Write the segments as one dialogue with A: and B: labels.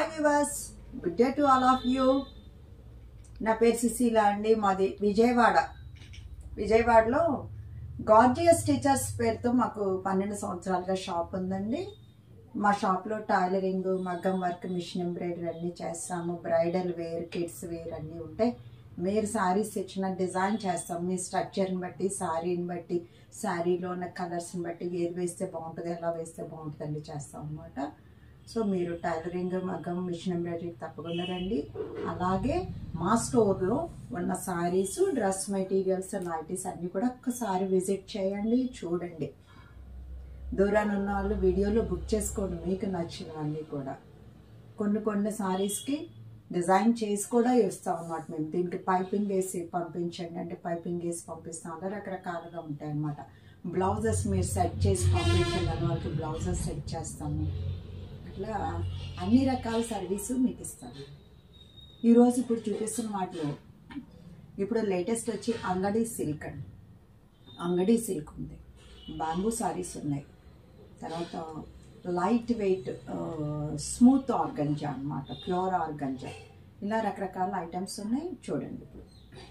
A: Viewers good day to all of you నా పేరు సుశీల అండి మాది విజయవాడ విజయవాడలో గార్జియస్ టీచర్స్ పేరుతో మాకు పన్నెండు సంవత్సరాలుగా షాప్ ఉందండి మా షాప్లో టైలరింగ్ మగ్గం వర్క్ మిషన్ ఎంబ్రాయిడరీ అన్నీ చేస్తాము బ్రైడల్ వేర్ కిడ్స్ వేర్ అన్నీ ఉంటాయి మీరు శారీస్ ఇచ్చిన డిజైన్ చేస్తాం మీ స్ట్రక్చర్ని బట్టి శారీని బట్టి శారీలో ఉన్న కలర్స్ని బట్టి ఏది వేస్తే బాగుంటుంది ఎలా వేస్తే బాగుంటుందండి చేస్తాం అనమాట సో మీరు టైలరింగ్ మగ్గం మిషన్ ఎంబ్రాయిడరీ తప్పకుండా రండి అలాగే మా స్టోర్లో ఉన్న శారీస్ డ్రెస్ మెటీరియల్స్ నైటీస్ అన్నీ కూడా ఒక్కసారి విజిట్ చేయండి చూడండి దూరాన్ని ఉన్న వాళ్ళు వీడియోలో బుక్ చేసుకోండి మీకు నచ్చినవన్నీ కూడా కొన్ని కొన్ని శారీస్కి డిజైన్ చేసి కూడా ఇస్తాం అన్నమాట మేము దీనికి పైపింగ్ వేసి పంపించండి అంటే పైపింగ్ వేసి పంపిస్తాం అలా రకరకాలుగా ఉంటాయి అన్నమాట బ్లౌజెస్ మీరు సెట్ చేసి పంపించండి అని వాళ్ళకి బ్లౌజెస్ సెట్ చేస్తాము అట్లా అన్ని రకాల సర్వీసు మీకు ఇస్తాను ఈరోజు ఇప్పుడు చూపిస్తున్న వాటిలో ఇప్పుడు లేటెస్ట్ వచ్చి అంగడి సిల్క్ అండి అంగడి సిల్క్ ఉంది బాంబూ సారీస్ ఉన్నాయి తర్వాత లైట్ వెయిట్ స్మూత్ ఆర్గంజా అన్నమాట ప్యూర్ ఆర్గంజా ఇలా రకరకాల ఐటమ్స్ ఉన్నాయి చూడండి ఇప్పుడు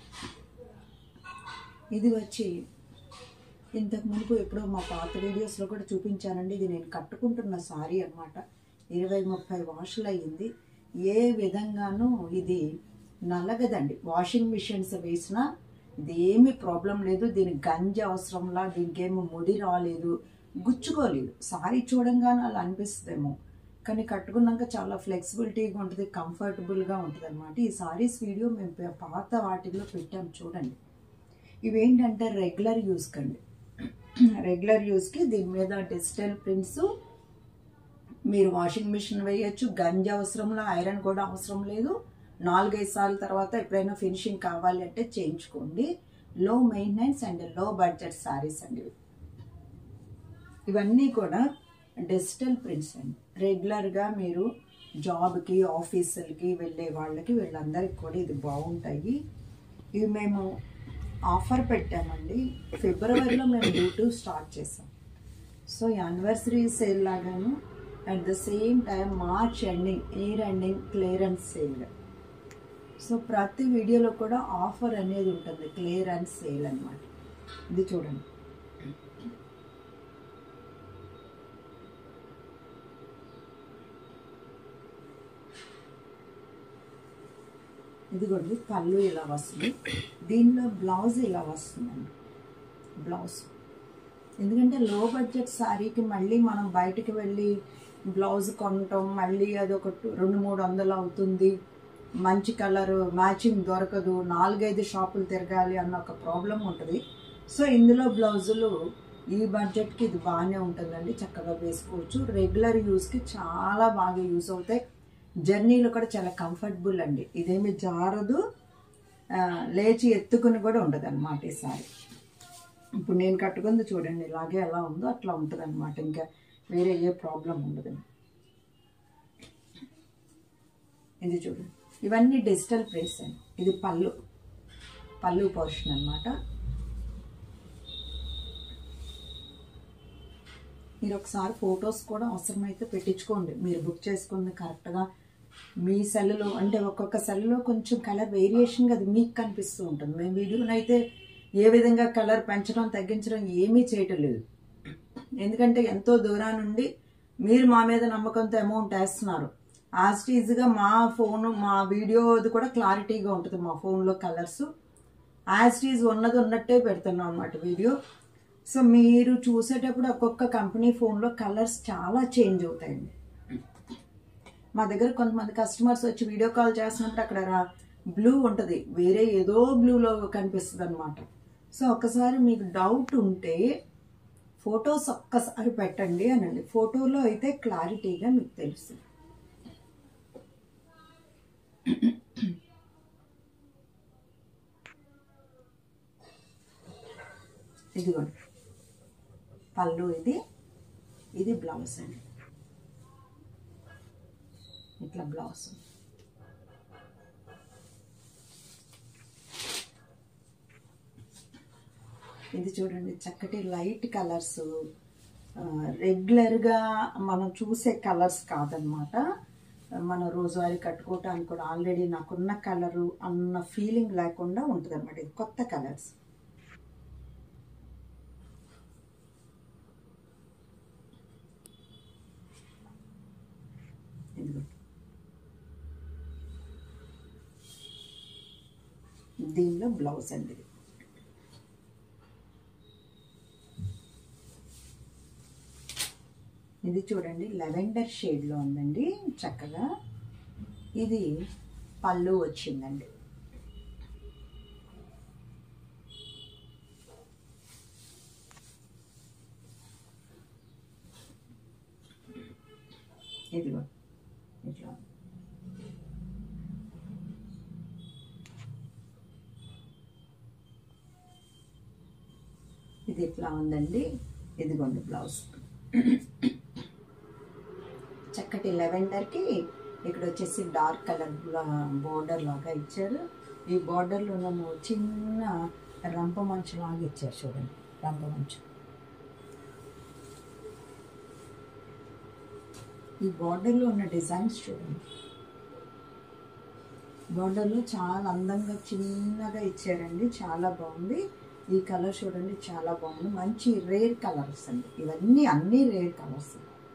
A: ఇది వచ్చి ఇంతకు మునుపు ఎప్పుడో మా పాత వీడియోస్లో కూడా చూపించానండి ఇది నేను కట్టుకుంటున్న సారీ అన్నమాట ఇరవై ముప్పై వాషులు అయ్యింది ఏ విధంగానూ ఇది నల్లగదండి వాషింగ్ మిషన్స్ వేసినా ఇది ఏమీ ప్రాబ్లం లేదు దీనికి గంజి అవసరంలా దీనికి ఏమి ముడి రాలేదు గుచ్చుకోలేదు సారీ చూడంగానే అలా అనిపిస్తుందేమో కానీ కట్టుకున్నాక చాలా ఫ్లెక్సిబిలిటీగా ఉంటుంది కంఫర్టబుల్గా ఉంటుంది అనమాట ఈ సారీస్ వీడియో మేము పే- పాత వాటిలో పెట్టాం చూడండి ఇవేంటంటే రెగ్యులర్ యూస్ కండి రెగ్యులర్ యూస్కి దీని మీద డిజిటల్ ప్రింట్స్ మీరు వాషింగ్ మిషన్ వేయచ్చు గంజి అవసరంలో ఐరన్ కూడా అవసరం లేదు నాలుగైదు సార్లు తర్వాత ఎప్పుడైనా ఫినిషింగ్ కావాలి అంటే చేయించుకోండి low maintenance and low budget sarees అండి ఇవి. ఇవన్నీ కూడా డిజిటల్ ప్రింట్స్ అండి రెగ్యులర్గా మీరు జాబ్కి ఆఫీసులకి వెళ్ళే వాళ్ళకి వీళ్ళందరికీ కూడా ఇది బాగుంటాయి ఇవి మేము ఆఫర్ పెట్టామండి ఫిబ్రవరిలో మేము యూట్యూబ్ స్టార్ట్ చేసాం సో యానివర్సరీ సేల్ లాగాను at the same time March ending year ending clearance sale so ప్రతి వీడియోలో కూడా ఆఫర్ అనేది ఉంటుంది క్లియరెన్స్ సేల్ అన్నమాట ఇది చూడండి ఇదిగోండి పళ్ళు ఇలా వస్తుంది దీనిలో బ్లౌజ్ ఇలా వస్తుందండి బ్లౌజ్ ఎందుకంటే లో బడ్జెట్ శారీకి మళ్ళీ మనం బయటికి వెళ్ళి బ్లౌజ్ కొనటం మళ్ళీ అది ఒక టు- రెండు మూడు వందలు అవుతుంది మంచి కలర్ మ్యాచింగ్ దొరకదు నాలుగైదు షాపులు తిరగాలి అన్న ఒక ప్రాబ్లం ఉంటుంది సో ఇందులో బ్లౌజులు ఈ బడ్జెట్కి ఇది బాగానే ఉంటుందండి చక్కగా వేసుకోవచ్చు రెగ్యులర్ యూస్కి చాలా బాగా యూస్ అవుతాయి జర్నీలో కూడా చాలా కంఫర్టబుల్ అండి ఇదేమి జారదు ఆ, లేచి ఎత్తుకుని కూడా ఉండదు అనమాట ఈ సారీ ఇప్పుడు నేను కట్టుకుంది చూడండి ఇలాగే ఎలా ఉందో అట్లా ఉంటుంది అనమాట ఇంకా వేరే ఏ ప్రాబ్లం ఉండదు ఇది చూడండి ఇవన్నీ డిజిటల్ ప్రింట్స్ అండి ఇది పళ్ళు పళ్ళు పోర్షన్ అనమాట మీరు ఒకసారి ఫొటోస్ కూడా అవసరమైతే పెట్టించుకోండి మీరు బుక్ చేసుకుంది కరెక్ట్గా మీ సెల్లో అంటే ఒక్కొక్క సెల్లో కొంచెం కలర్ వేరియేషన్గా అది మీకు కనిపిస్తూ ఉంటుంది మేము వీడియోనైతే ఏ విధంగా కలర్ పెంచడం తగ్గించడం ఏమీ చేయటం లేదు ఎందుకంటే ఎంతో దూరం నుండి మీరు మా మీద నమ్మకంతో అమౌంట్ వేస్తున్నారు యాజ్ ఈజీగా మా ఫోన్ మా వీడియోది కూడా క్లారిటీగా ఉంటుంది మా ఫోన్లో కలర్స్ యాజ్ ఈజ్ ఉన్నది ఉన్నట్టే పెడుతున్నాం అనమాట వీడియో సో మీరు చూసేటప్పుడు ఒక్కొక్క కంపెనీ ఫోన్లో కలర్స్ చాలా చేంజ్ అవుతాయండి మా దగ్గర కొంతమంది కస్టమర్స్ వచ్చి వీడియో కాల్ చేస్తున్నప్పుడు అక్కడ బ్లూ ఉంటుంది వేరే ఏదో బ్లూలో కనిపిస్తుంది అనమాట సో ఒక్కసారి మీకు డౌట్ ఉంటే ఫొటోస్ ఒక్కసారి పెట్టండి అనండి ఫోటోలో అయితే క్లారిటీగా మీకు తెలుస్తుంది ఇదిగోండి పళ్ళు ఇది ఇది బ్లౌజ్ అండి ఇట్లా బ్లౌజ్ ఇది చూడండి చక్కటి లైట్ కలర్స్ రెగ్యులర్గా మనం చూసే కలర్స్ కాదనమాట మన రోజువారీ కట్టుకోవటానికి కూడా ఆల్రెడీ నాకున్న కలరు అన్న ఫీలింగ్ లేకుండా ఉంటుంది అనమాట ఇది కొత్త కలర్స్ ఇదిగో దీనిలో బ్లౌజ్ అండి ఇది ఇది చూడండి లెవెండర్ షేడ్లో ఉందండి చక్కగా ఇది పళ్ళు వచ్చిందండి ఇదిగో ఇట్లా ఇది ఇట్లా ఉందండి ఇదిగోండి బ్లౌజ్ చక్కటి లెవెండర్కి ఇక్కడ వచ్చేసి డార్క్ కలర్ బోర్డర్ లాగా ఇచ్చారు ఈ బోర్డర్లో నన్ను చిన్న రంప మంచు లాగా ఇచ్చారు చూడండి రంప మంచు ఈ బార్డర్లో ఉన్న డిజైన్స్ చూడండి బార్డర్లో చాలా అందంగా చిన్నగా ఇచ్చారండి చాలా బాగుంది ఈ కలర్ చూడండి చాలా బాగుంది మంచి రేర్ కలర్స్ అండి ఇవన్నీ అన్ని రేర్ కలర్స్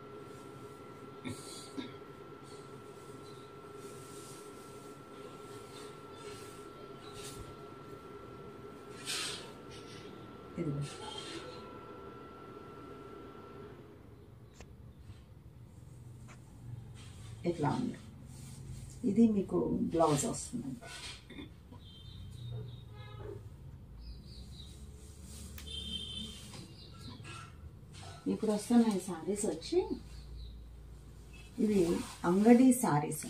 A: ఇదిగో ఇట్లా ఉంది ఇది మీకు బ్లౌజ్ వస్తుందండి ఇప్పుడు వస్తున్న ఈ శారీస్ వచ్చి ఇది అంగడి శారీస్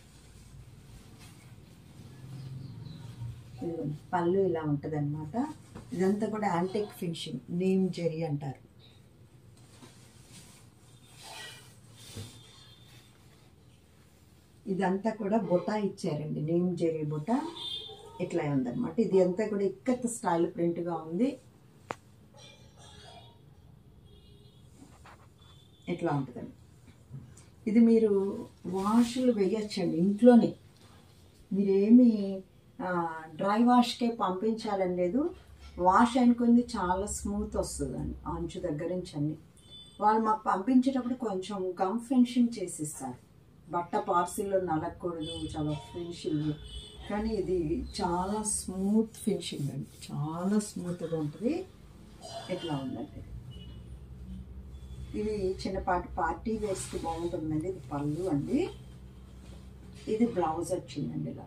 A: ఇదిగోండి పళ్ళు ఇలా ఉంటుంది అనమాట ఇదంతా కూడా యాంటిక్ ఫినిషింగ్ నేమ్ జెరీ అంటారు ఇదంతా కూడా బొటా ఇచ్చారండి నేమ్ జెరీ బొటా ఇట్లా ఉందన్నమాట ఇది అంతా కూడా ఇక్కత్ స్టైల్ ప్రింట్గా ఉంది ఇట్లా ఉంటుందండి ఇది మీరు వాషులు వేయచ్చండి ఇంట్లోనే మీరేమి డ్రై వాష్కే పంపించాలని లేదు వాష్ అనుకుంది చాలా స్మూత్ వస్తుందండి అంచు దగ్గర నుంచి అన్ని వాళ్ళు మాకు పంపించేటప్పుడు కొంచెం గమ్ ఫినిషింగ్ చేసిస్తారు బట్ట పార్సిల్లో నలగకూడదు చాలా ఫినిషింగ్ కానీ ఇది చాలా స్మూత్ ఫినిషింగ్ అండి చాలా స్మూత్గా ఉంటుంది ఇట్లా ఉందండి ఇది చిన్నపాటి పార్టీ వేస్కి బాగుంటుందండి ఇది పళ్ళు అండి ఇది బ్లౌజ్ వచ్చిందండి ఇలా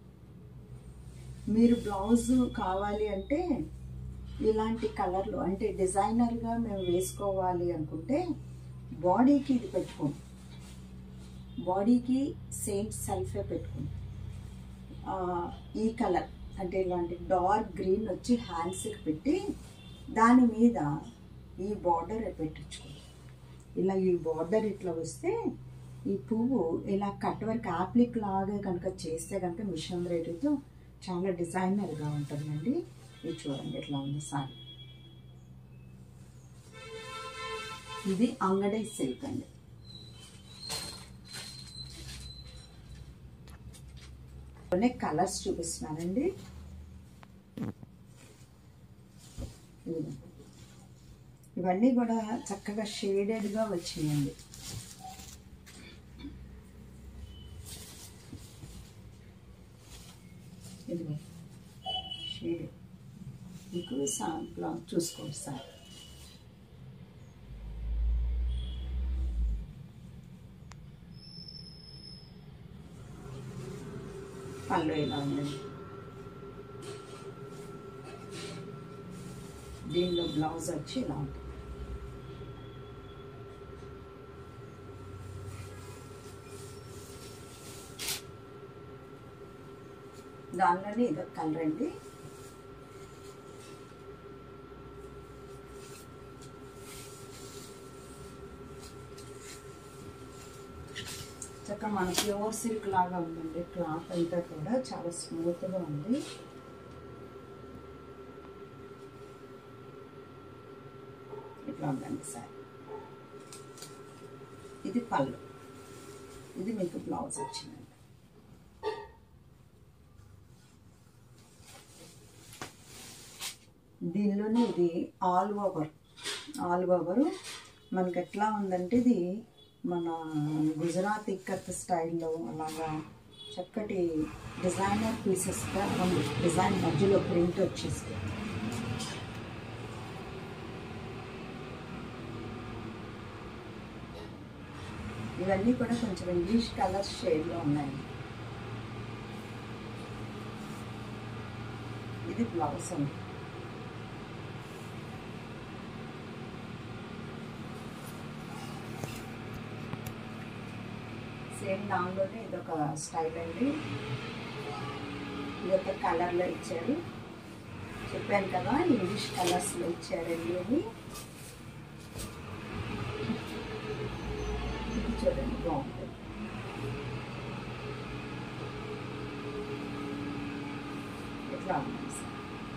A: మీరు బ్లౌజ్ కావాలి అంటే ఇలాంటి కలర్లు అంటే డిజైనర్గా మేము వేసుకోవాలి అనుకుంటే బాడీకి ఇది పెట్టుకోండి బాడీకి సేమ్ సెల్ఫే పెట్టుకోండి ఆ, ఈ కలర్ అంటే ఇలాంటి డార్క్ గ్రీన్ వచ్చి హ్యాండ్స్కి పెట్టి దాని మీద ఈ బార్డర్ పెట్టించుకోండి ఇలా ఈ బార్డర్ ఇట్లా వస్తే ఈ పువ్వు ఇలా కట్ వర్క్ యాప్లిక్ లాగా కనుక చేస్తే కనుక మిషన్ రేటుతో చాలా డిజైనర్గా ఉంటుందండి ఇది చూడండి ఇట్లా ఉంది సారీ ఇది అంగడి సిల్క్ అండి కొన్ని కలర్స్ చూపిస్తున్నానండి ఇదిగో. ఇవన్నీ కూడా చక్కగా షేడెడ్గా వచ్చినాయండి ఇదిగో షేడ్ మీకు సాంప్లా చూసుకోండి సార్ పళ్ళు ఇలా ఉందండి దీనిలో బ్లౌజ్ వచ్చి ఇలా ఉంటుంది దానిలోనే ఇదొక కలర్ అండి చక్కగా మన ప్యూర్ సిల్క్ లాగా ఉందండి క్లాత్ అంతా కూడా చాలా స్మూత్గా ఉంది ఇట్లా ఉందండి సార్ ఇది పళ్ళు ఇది మీకు బ్లౌజ్ వచ్చిందండి దీనిలోనే ఇది ఆల్ ఓవర్ ఆల్ ఓవర్ మనకి ఎట్లా ఉందంటే ఇది మన గుజరాత్ ఇక్కత్ స్టైల్లో అలాగా చక్కటి డిజైనర్ పీసెస్గా ఉంది డిజైన్ మధ్యలో ప్రింట్ వచ్చేసి ఇవన్నీ కూడా కొంచెం ఇంగ్లీష్ కలర్ షేడ్లో ఉన్నాయి ఇది బ్లౌజ్ అండి సేమ్ దానిలోనే ఇదొక స్టైల్ అండి ఇదొక కలర్లో ఇచ్చారు చెప్పాను కదా ఇంగ్లీష్ కలర్స్లో ఇచ్చారండి అది ఇది చూడండి బాగుంటుంది ఇట్లా ఉంది సార్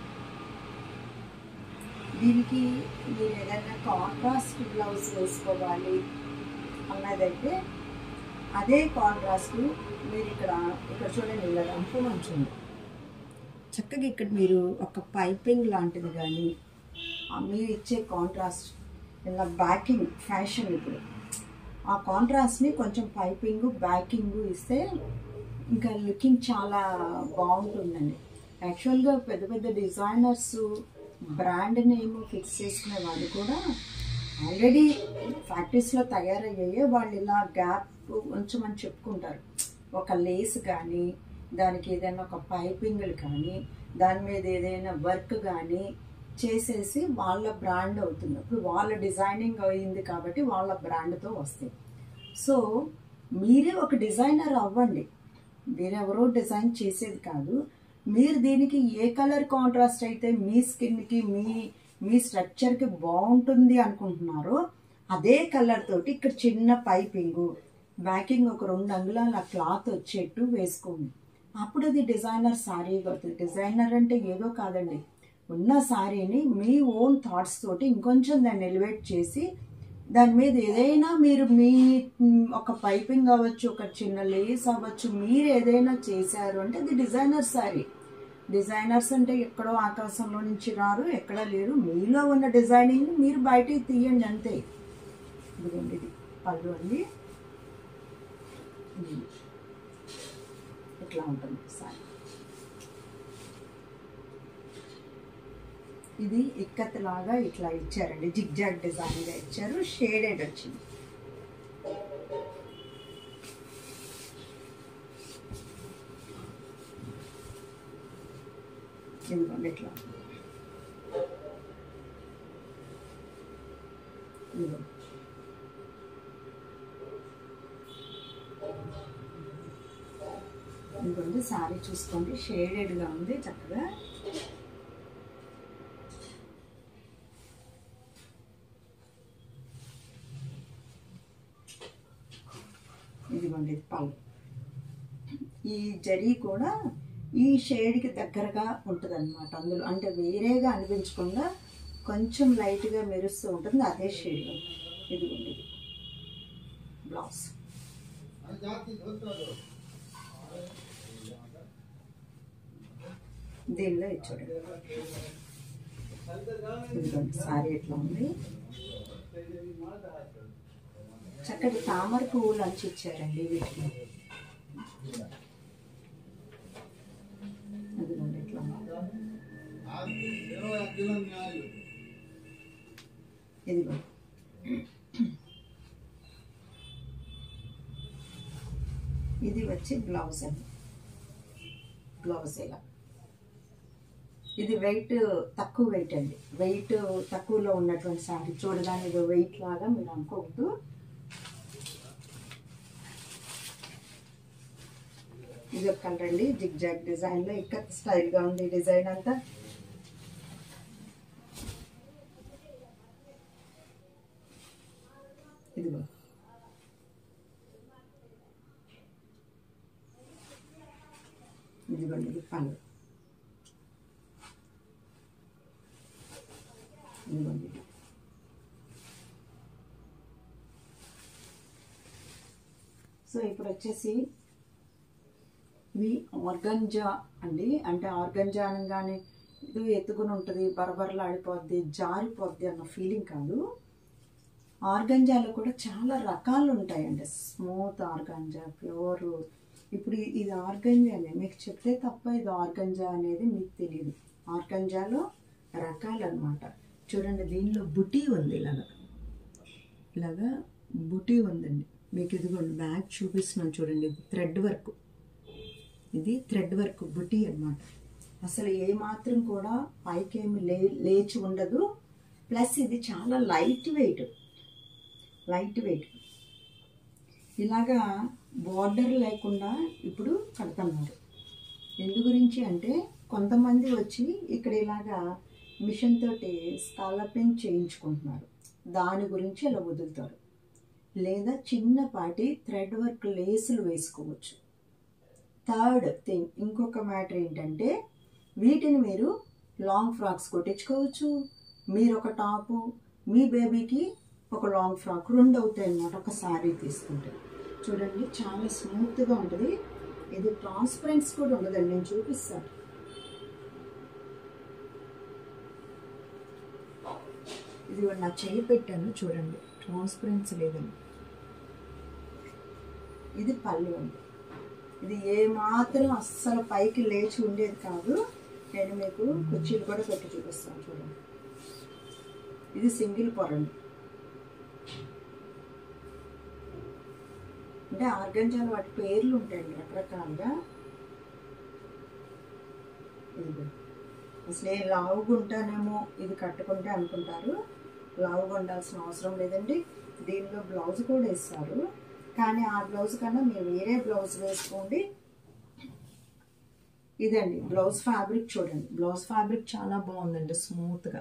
A: దీనికి మీరు ఏదైనా కాంట్రాస్ట్ బ్లౌజ్ వేసుకోవాలి అన్నదైతే అదే కాంట్రాస్ట్ మీరు ఇక్కడ ఇక్కడ చూడండి ఇలా రంపు మంచుంది చక్కగా ఇక్కడ మీరు ఒక పైపింగ్ లాంటిది కానీ ఆ మీరు ఇచ్చే కాంట్రాస్ట్ ఇలా బ్యాకింగ్ ఫ్యాషన్ ఇప్పుడు ఆ కాంట్రాస్ట్ని కొంచెం పైపింగ్ బ్యాకింగ్ ఇస్తే ఇంకా లుకింగ్ చాలా బాగుంటుందండి యాక్చువల్గా పెద్ద పెద్ద డిజైనర్స్ బ్రాండ్ నేమ్ ఫిక్స్ చేసుకునే వాళ్ళు కూడా ఆల్రెడీ ఫ్యాక్టరీస్లో తయారయ్యాయే వాళ్ళు ఇలా గ్యాప్ ఉంచమని చెప్పుకుంటారు ఒక లేస్ కానీ దానికి ఏదైనా ఒక పైపింగ్లు కానీ దాని మీద ఏదైనా వర్క్ కానీ చేసేసి వాళ్ళ బ్రాండ్ అవుతుంది ఇప్పుడు వాళ్ళ డిజైనింగ్ అయింది కాబట్టి వాళ్ళ బ్రాండ్తో వస్తాయి సో మీరే ఒక డిజైనర్ అవ్వండి వేరెవరో డిజైన్ చేసేది కాదు మీరు దీనికి ఏ కలర్ కాంట్రాస్ట్ అయితే మీ స్కిన్కి మీ మీ స్ట్రక్చర్కి బాగుంటుంది అనుకుంటున్నారో అదే కలర్ తోటి ఇక్కడ చిన్న పైపింగు బ్యాకింగ్ ఒక రెండు అంగుళాల క్లాత్ వచ్చేట్టు వేసుకోండి అప్పుడు అది డిజైనర్ శారీ అవుతుంది డిజైనర్ అంటే ఏదో కాదండి ఉన్న శారీని మీ ఓన్ థాట్స్ తోటి ఇంకొంచెం దాన్ని ఎలివేట్ చేసి దాని మీద ఏదైనా మీరు మీ మ్, ఒక పైపింగ్ అవ్వచ్చు ఒక చిన్న లేస్ అవ్వచ్చు మీరు ఏదైనా చేశారు అంటే అది డిజైనర్ శారీ డిజైనర్స్ అంటే ఎక్కడో ఆకాశంలో నుంచి రారు ఎక్కడ లేరు మీలో ఉన్న డిజైనింగ్ మీరు బయటికి తీయండి అంతే ఇదిగోండి ఇది పళ్ళు అండి ఇది. ఇట్లా ఉంటుంది సారీ ఇది ఇక్కత్ లాగా ఇట్లా ఇచ్చారండి జిగ్జాగ్ డిజైన్గా ఇచ్చారు షేడెడ్ వచ్చింది ఇదిగోండి ఇట్లా ఇదిగో ఇదిగోండి శారీ చూసుకోండి షేడెడ్గా ఉంది చక్కగా ఇదిగోండి ఇది పళ్ళు ఈ జరీ కూడా ఈ షేడ్కి దగ్గరగా ఉంటుంది అనమాట అందులో అంటే వేరేగా అనిపించకుండా కొంచెం లైట్గా మెరుస్తూ ఉంటుంది అదే షేడ్లో ఇదిగోండి ఇది బ్లౌజ్ దీనిలో ఇది చూడండి ఇదిగోండి సారీ ఎట్లా ఉంది చక్కటి తామర పువ్వులు అంచి ఇచ్చారండి వీటికి అదిగోండి ఇట్లా ఉంది. ఇదిగో ఇది వచ్చి బ్లౌజ్ అండి బ్లౌజ్ ఇలా ఇది వెయిట్ తక్కువ వెయిట్ అండి వెయిట్ తక్కువలో ఉన్నటువంటి శారీ చూడగానే ఇది వెయిట్ లాగా మీరు అనుకోవద్దు ఇది ఒక కలర్ అండి జిగ్ జాగ్ డిజైన్లో ఇక్కడ స్టైల్గా ఉంది డిజైన్ అంతా ఇదిగో ఇదిగోండి ఇది పళ్ళు ఇదిగోండి ఇది. సో ఇప్పుడు వచ్చేసి ఇవి ఆర్గంజా అండి అంటే ఆర్గంజా అనగానే ఇది ఎత్తుకుని ఉంటుంది బరబరలాడిపోద్ది జారిపోద్ది అన్న ఫీలింగ్ కాదు ఆర్గంజాలో కూడా చాలా రకాలు ఉంటాయండి స్మూత్ ఆర్గంజా ప్యూర్ ఇప్పుడు ఇ- ఇది ఆర్గంజానే మీకు చెప్తే తప్ప ఇది ఆర్గంజా అనేది మీకు తెలియదు ఆర్గంజాలో రకాలు అనమాట చూడండి దీనిలో బుటీ ఉంది ఇలాగా ఇలాగా బుటీ ఉందండి మీకు ఇదిగోండి బ్యాగ్ చూపిస్తున్నాను చూడండి థ్రెడ్ వర్క్ ఇది థ్రెడ్ వర్క్ బుటీ అన్నమాట అసలు ఏ మాత్రం కూడా పైకేమి లే లేచి ఉండదు ప్లస్ ఇది చాలా లైట్ వెయిట్ లైట్ వెయిట్ ఇలాగా బార్డర్ లేకుండా ఇప్పుడు కడుతున్నారు ఎందు గురించి అంటే కొంతమంది వచ్చి ఇక్కడ ఇలాగా మిషన్ తోటి స్కాలపింగ్ చేయించుకుంటున్నారు దాని గురించి ఇలా వదులుతారు లేదా చిన్నపాటి థ్రెడ్ వర్క్ లేసులు వేసుకోవచ్చు థర్డ్ థింగ్ ఇంకొక మ్యాటర్ ఏంటంటే వీటిని మీరు లాంగ్ ఫ్రాక్స్ కుట్టించుకోవచ్చు మీరు ఒక టాపు మీ బేబీకి ఒక లాంగ్ ఫ్రాక్ రెండు అవుతాయి అన్నమాట ఒక శారీ తీసుకుంటే చూడండి చాలా స్మూత్గా ఉంటుంది ఇది ట్రాన్స్పరెన్స్ కూడా ఉండదండి నేను చూపిస్తాను ఇది నా చేయి పెట్టాను చూడండి ట్రాన్స్పరెన్స్ లేదండి ఇది పళ్ళు ఉంది ఇది ఏ మాత్రం అస్సలు పైకి లేచి ఉండేది కాదు నేను మీకు కుర్చీలు కూడా పెట్టి చూపిస్తాను చూడండి ఇది సింగిల్ పొరండి అంటే ఆర్గంజాలు వాటి పేర్లు ఉంటాయండి రకరకాలుగా ఇదిగో అసలు ఏ లావుగా ఉంటానేమో ఇది కట్టుకుంటే అనుకుంటారు లావుగా ఉండాల్సిన అవసరం లేదండి దీనిలో బ్లౌజ్ కూడా ఇస్తారు కానీ ఆ బ్లౌజ్ కన్నా మీరు వేరే బ్లౌజ్ వేసుకోండి ఇదండి బ్లౌజ్ ఫ్యాబ్రిక్ చూడండి బ్లౌజ్ ఫ్యాబ్రిక్ చాలా బాగుందండి స్మూత్గా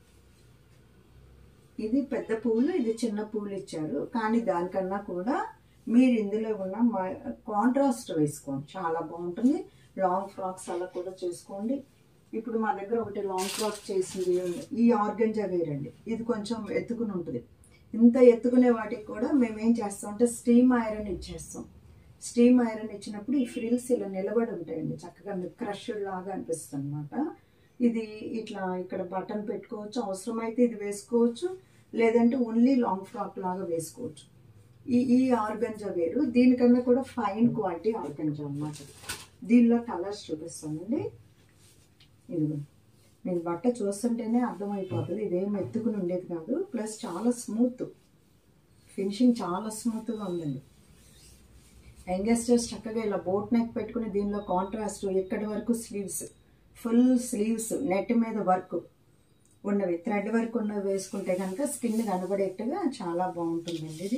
A: ఇది పెద్ద పువ్వులు ఇది చిన్న పువ్వులు ఇచ్చారు కానీ దానికన్నా కూడా మీరు ఇందులో ఉన్న కాంట్రాస్ట్ వేసుకోండి చాలా బాగుంటుంది లాంగ్ ఫ్రాక్స్ అలా కూడా చేసుకోండి ఇప్పుడు మా దగ్గర ఒకటి లాంగ్ ఫ్రాక్ చేసింది ఉంది. ఈ ఆర్గంజా వేరండి ఇది కొంచెం ఎత్తుకుని ఉంటుంది ఇంత ఎత్తుకునే వాటికి కూడా మేము ఏం చేస్తాం అంటే స్టీమ్ ఐరన్ ఇచ్చేస్తాం స్టీమ్ ఐరన్ ఇచ్చినప్పుడు ఈ ఫ్రిల్స్ ఇలా నిలబడి ఉంటాయండి చక్కగా క్రష్డ్ లాగా అనిపిస్తుంది అనమాట ఇది ఇట్లా ఇక్కడ బటన్ పెట్టుకోవచ్చు అవసరమైతే ఇది వేసుకోవచ్చు లేదంటే ఓన్లీ లాంగ్ ఫ్రాక్ లాగా వేసుకోవచ్చు ఈ ఈ ఆర్గంజా వేరు దీనికన్నా కూడా ఫైన్ క్వాలిటీ ఆర్గంజా అన్నమాట దీనిలో కలర్స్ చూపిస్తానండి ఇదిగో నేను బట్ట చూస్తుంటేనే అర్థమైపోతుంది ఇదేం ఎత్తుకుని ఉండేది కాదు ప్లస్ చాలా స్మూత్ ఫినిషింగ్ చాలా స్మూత్గా ఉందండి యంగెస్టర్స్ చక్కగా ఇలా బోట్ నెక్ పెట్టుకుని దీనిలో కాంట్రాస్ట్ ఎక్కడి వరకు స్లీవ్స్ ఫుల్ స్లీవ్స్ నెట్ మీద వర్క్ ఉన్నవి థ్రెడ్ వర్క్ ఉన్నవి వేసుకుంటే కనుక స్కిన్ కనబడేట్టుగా చాలా బాగుంటుందండి ఇది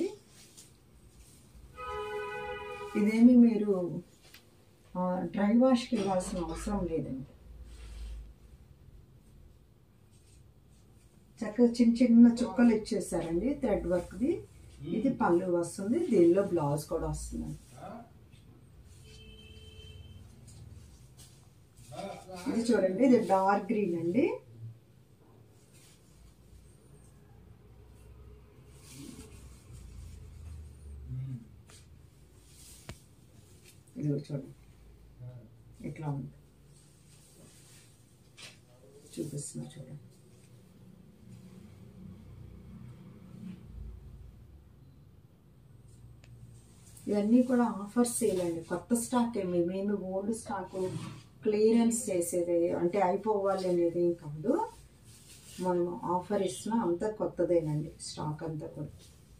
A: ఇదేమి మీరు డ్రై వాష్కి ఇవ్వాల్సిన అవసరం లేదండి చక్కగా చిన్న చిన్న చుక్కలు ఇచ్చేసారండి థ్రెడ్ వర్క్ది ఇది పళ్ళు వస్తుంది దీనిలో బ్లౌజ్ కూడా వస్తుందండి ఇది చూడండి ఇది డార్క్ గ్రీన్ అండి ఇది చూడండి ఇట్లా ఉంది చూపిస్తున్నా చూడండి ఇవన్నీ కూడా ఆఫర్స్ సేలండి కొత్త స్టాక్ ఏమి మేము ఓల్డ్ స్టాక్ క్లియరెన్స్ చేసేది అంటే అయిపోవాలి అనేది ఏం కాదు మనం ఆఫర్ ఇస్తున్నా అంతా కొత్తదేనండి స్టాక్ అంతా కూడా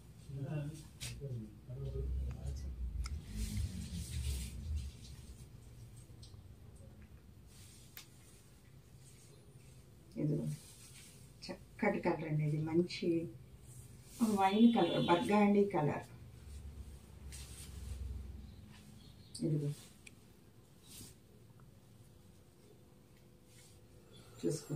A: ఇది చక్కటి కలర్ అండి ఇది మంచి వైన్ కలర్ బర్గాండీ కలర్ ఇదిగో చూసుకో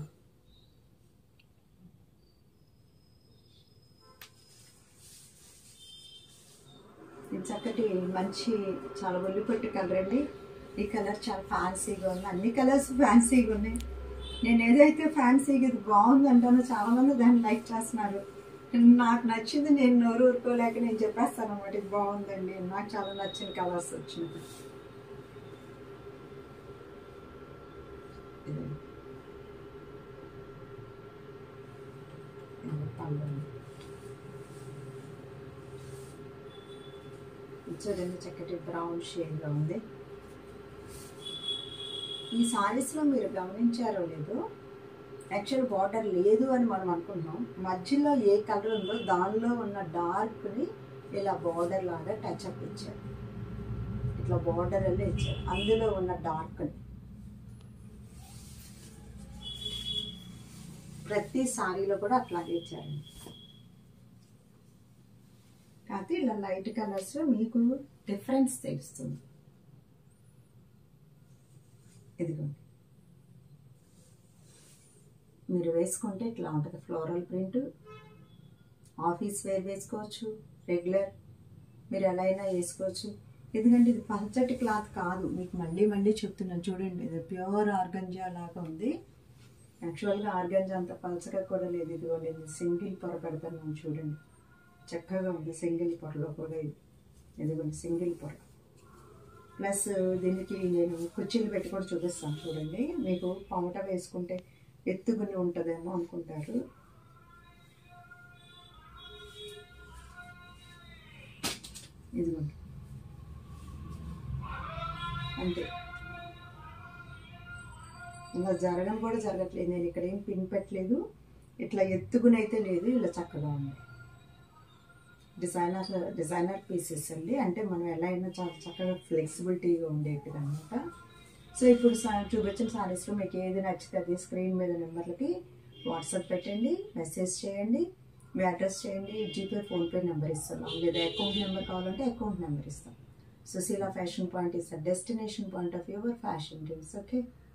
A: ఇది చక్కటి మంచి చాలా ఒల్లిపట్టు కలర్ అండి ఈ కలర్ చాలా ఫ్యాన్సీగా ఉంది అన్ని కలర్స్ ఫ్యాన్సీగా ఉన్నాయి నేను ఏదైతే ఫ్యాన్సీగా ఇది బాగుంది అంటానో చాలా మంది దాన్ని లైక్ చేస్తున్నారు నాకు నచ్చింది నేను నోరు ఊరుకోలేక నేను చెప్పేస్తాను అనమాట ఇది బాగుందండి నాకు చాలా నచ్చిన కలర్స్ వచ్చింది ఇది. ఇది పళ్ళు. ఇది చూడండి చక్కటి బ్రౌన్ షేడ్లో ఉంది ఈ సారీస్లో మీరు గమనించారో లేదో యాక్చువల్ బార్డర్ లేదు అని మనం అనుకుంటున్నాం మధ్యలో ఏ కలర్ ఉందో దానిలో ఉన్న డార్క్ని ఇలా బార్డర్ లాగా టచ్ అప్ ఇచ్చారు ఇట్లా బార్డర్ అల్లే ఇచ్చారు అందులో ఉన్న డార్క్ని ప్రతి సారీలో కూడా అట్లాగే ఇచ్చారండి కాకపోతే ఇలా లైట్ కలర్స్లో మీకు డిఫరెన్స్ తెలుస్తుంది ఇదిగోండి మీరు వేసుకుంటే ఇట్లా ఉంటుంది ఫ్లోరల్ ప్రింట్ ఆఫీస్ వేర్ వేసుకోవచ్చు రెగ్యులర్ మీరు ఎలా అయినా వేసుకోవచ్చు ఎందుకంటే ఇది పల్చటి క్లాత్ కాదు మీకు మళ్ళీ మళ్ళీ చెప్తున్నాను చూడండి ఇది ప్యూర్ ఆర్గంజా లాగా ఉంది యాక్చువల్గా ఆర్గంజా అంత పల్చగా కూడా లేదు ఇదిగోండి ఇది సింగిల్ పొర పెడతాను చూడండి చక్కగా ఉంది సింగిల్ పొరలో కూడా ఇది ఇదిగోండి సింగిల్ పొర ప్లస్ దీనికి నేను కుర్చీలు పెట్టి కూడా చూపిస్తాను చూడండి మీకు పమట వేసుకుంటే ఎత్తుకుని ఉంటుందేమో అనుకుంటారు ఇదిగోండి అంతే ఇలా జరగడం కూడా జరగట్లేదు నేను ఇక్కడ ఏం పిన్ పెట్టలేదు ఇట్లా ఎత్తుకుని అయితే లేదు ఇలా చక్కగా ఉంది డిజైనర్ డిజైనర్ పీసెస్ అండి అంటే మనం ఎలా అయినా చాలా చక్కగా ఫ్లెక్సిబిలిటీగా ఉండేది అనమాట సో ఇప్పుడు సా- చూపించిన సారీస్లో మీకు ఏది నచ్చితే అది స్క్రీన్ మీద నెంబర్లకి వాట్సాప్ పెట్టండి మెసేజ్ చేయండి మీ అడ్రస్ చేయండి జీపే ఫోన్పే నెంబర్ ఇస్తున్నాం లేదా అకౌంట్ నెంబర్ కావాలంటే అకౌంట్ నెంబర్ ఇస్తాం Susheela fashion point is the destination point of your fashion dreams okay